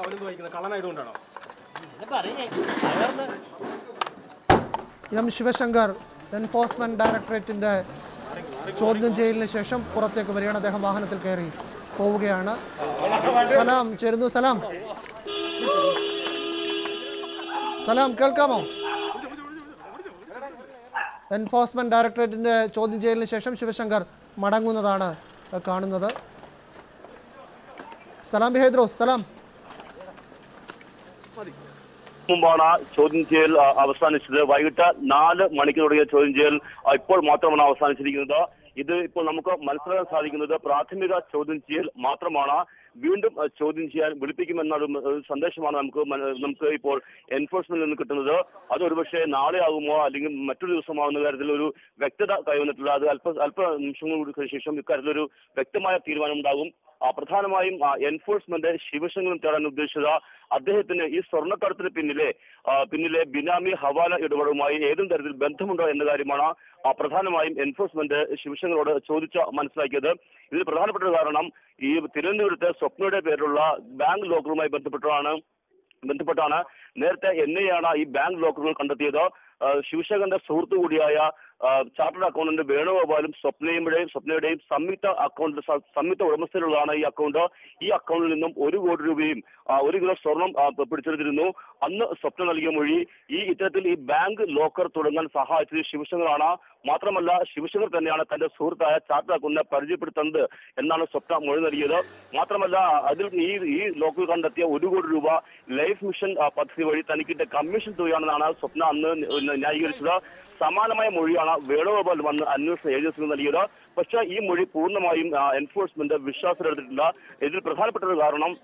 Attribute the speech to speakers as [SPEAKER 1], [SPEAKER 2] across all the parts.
[SPEAKER 1] കവലെന്ന് വായിക്കുന്നത് കള്ളനായതുകൊണ്ടാണോ
[SPEAKER 2] M Sivasankar enforcement ഡയറക്ടറേറ്റിന്റെ ചോദ്യം ചെയ്യലിന് ശേഷം പുറത്തേക്ക് വരികയാണ് അദ്ദേഹം വാഹനത്തിൽ കയറി പോവുകയാണ് സലാം ചേരുന്നു സലാം സലാം കേൾക്കാമോ എൻഫോഴ്സ്മെന്റ് ഡയറക്ടറേറ്റിന്റെ ചോദ്യം ചെയ്യലിന് ശേഷം ശിവശങ്കർ മടങ്ങുന്നതാണ് കാണുന്നത് സലാം ബിഹൈദ്രോസ് സലാം
[SPEAKER 3] മുമ്പാണ് ചോദ്യം ചെയ്യൽ ആ, അവസാനിച്ചത് വൈകിട്ട് നാല് മണിക്ക് തുടങ്ങിയ ചോദ്യം ചെയ്യൽ ആ, ഇപ്പോൾ മാത്രമാണ് അവസാനിച്ചിരിക്കുന്നത് ഇത് ഇപ്പോൾ നമുക്ക് മനസ്സിലാക്കാൻ സാധിക്കുന്നത് പ്രാഥമിക ചോദ്യം ചെയ്യൽ മാത്രമാണ് വീണ്ടും ആ, ചോദ്യം ചെയ്യാൻ വിളിപ്പിക്കുമെന്ന ഒരു ഒരു സന്ദേശമാണ് നമുക്ക് മന- നമുക്ക് ഇപ്പോൾ എൻഫോഴ്സ്മെന്റിൽ നിന്ന് കിട്ടുന്നത് അത് ഒരുപക്ഷെ നാളെ ആകുമോ അല്ലെങ്കിൽ മറ്റൊരു ദിവസമാകുന്ന കാര്യത്തിൽ ഒരു വ്യക്തത കൈവന്നിട്ടില്ല അത് അല്പ അല്പ നിമിഷങ്ങൾക്ക് ശേഷം ഇക്കാര്യത്തിൽ ഒരു വ്യക്തമായ തീരുമാനം ഉണ്ടാകും ആ, പ്രധാനമായും ആ, എൻഫോഴ്സ്മെന്റ് ശിവശങ്കരൻ തേടാൻ ഉദ്ദേശിച്ചത് അദ്ദേഹത്തിന് ഈ സ്വർണ്ണക്കടത്തിന് പിന്നിലെ ആ, പിന്നിലെ ബിനാമി ഹവാല ഇടപാടുമായി ഏതും തരത്തിൽ ബന്ധമുണ്ടോ എന്ന കാര്യമാണ് ആ, പ്രധാനമായും എൻഫോഴ്സ്മെന്റ് ശിവശങ്കരോട് ചോദിച്ച മനസ്സിലാക്കിയത് ഇതിൽ പ്രധാനപ്പെട്ട ഒരു കാരണം ഈ തിരുവനന്തപുരത്തെ സ്വപ്നയുടെ പേരിലുള്ള ബാങ്ക് ലോക്കറുമായി ബന്ധപ്പെട്ടാണ് ബന്ധപ്പെട്ടാണ് നേരത്തെ എൻ ഐ ആണ് ഈ ബാങ്ക് ലോക്കറുകൾ കണ്ടെത്തിയത് ആ, ശിവശങ്കരന്റെ സുഹൃത്തു കൂടിയായ ആ, ചാർട്ടേഡ് അക്കൗണ്ടന്റ് വേണുഗോപാലും സ്വപ്നയുടെയും സ്വപ്നയുടെയും സംയുക്ത അക്കൗണ്ട് സ- സംയുക്ത ഉടമസ്ഥയിലുള്ളതാണ് ഈ അക്കൗണ്ട് ഈ അക്കൗണ്ടിൽ നിന്നും ഒരു കോടി രൂപയും ആ, ഒരു കിലോ സ്വർണം ആ, പിടിച്ചെടുത്തിരുന്നു അന്ന് സ്വപ്ന നൽകിയ മൊഴി ഈ ഇത്തരത്തിൽ ഈ ബാങ്ക് ലോക്കർ തുടങ്ങാൻ സഹായിച്ചത് ശിവശങ്കറാണ് മാത്രമല്ല ശിവശങ്കർ തന്നെയാണ് തന്റെ സുഹൃത്തായ ചാർട്ടേഡ് അക്കൗണ്ടിനെ പരിചയപ്പെടുത്തുന്നത് എന്നാണ് സ്വപ്ന മൊഴി നൽകിയത് മാത്രമല്ല അതിൽ ഈ ഈ ലോക്കർ കണ്ടെത്തിയ ഒരു കോടി രൂപ ലൈഫ് മിഷൻ ആ, പദ്ധതി വഴി തനിക്കിട്ട് കമ്മീഷൻ തുകയാണെന്നാണ് സ്വപ്ന അന്ന് ന്യ- ന്യായീകരിച്ചത് സമാനമായ മൊഴിയാണ് വേണുഗോപാൽ വന്ന് അന്വേഷണ ഏജൻസിക്ക് നൽകിയത് പക്ഷേ ഈ മൊഴി പൂർണ്ണമായും ആ, എൻഫോഴ്സ്മെന്റ് വിശ്വാസത്തിലെടുത്തിട്ടില്ല ഇതിൽ പ്രധാനപ്പെട്ട ഒരു കാരണം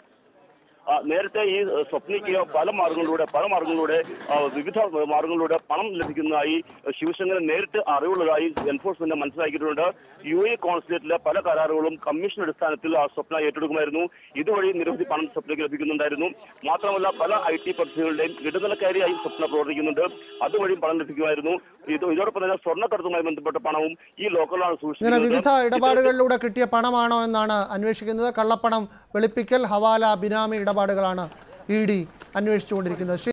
[SPEAKER 3] ആ, നേരത്തെ ഈ ഏഹ്, സ്വപ്നയ്ക്ക് പല മാർഗങ്ങളിലൂടെ പല മാർഗങ്ങളിലൂടെ ആ, വിവിധ മാർഗങ്ങളിലൂടെ പണം ലഭിക്കുന്നതായി ശിവശങ്കരൻ നേരിട്ട് അറിവുള്ളതായി എൻഫോഴ്സ്മെന്റ് മനസ്സിലാക്കിയിട്ടുണ്ട് യു എ കോൺസുലേറ്റിലെ പല കരാറുകളും കമ്മീഷൻ അടിസ്ഥാനത്തിൽ ആ സ്വപ്ന ഏറ്റെടുക്കുമായിരുന്നു ഇതുവഴി നിരവധി പണം സ്വപ്നയ്ക്ക് ലഭിക്കുന്നുണ്ടായിരുന്നു മാത്രമല്ല പല ഐ ടി പദ്ധതികളുടെയും ഇടനിലക്കാരിയായി സ്വപ്ന പ്രവർത്തിക്കുന്നുണ്ട് അതുവഴിയും പണം ലഭിക്കുമായിരുന്നു ഇത് ഇതോടൊപ്പം തന്നെ സ്വർണ്ണക്കടത്തുമായി ബന്ധപ്പെട്ട പണവും ഈ ലോക്കലാണ്
[SPEAKER 2] ഇങ്ങനെ
[SPEAKER 3] സൂക്ഷിക്കുന്നത്
[SPEAKER 2] വിവിധ ഇടപാടുകളിലൂടെ കിട്ടിയ പണമാണോ എന്നാണ് അന്വേഷിക്കുന്നത് കള്ളപ്പണം വെളുപ്പിക്കൽ ഹവാല ബിനാമി ഇടപാടുകളാണ് ഇ ഡി അന്വേഷിച്ചുകൊണ്ടിരിക്കുന്നത് ശരി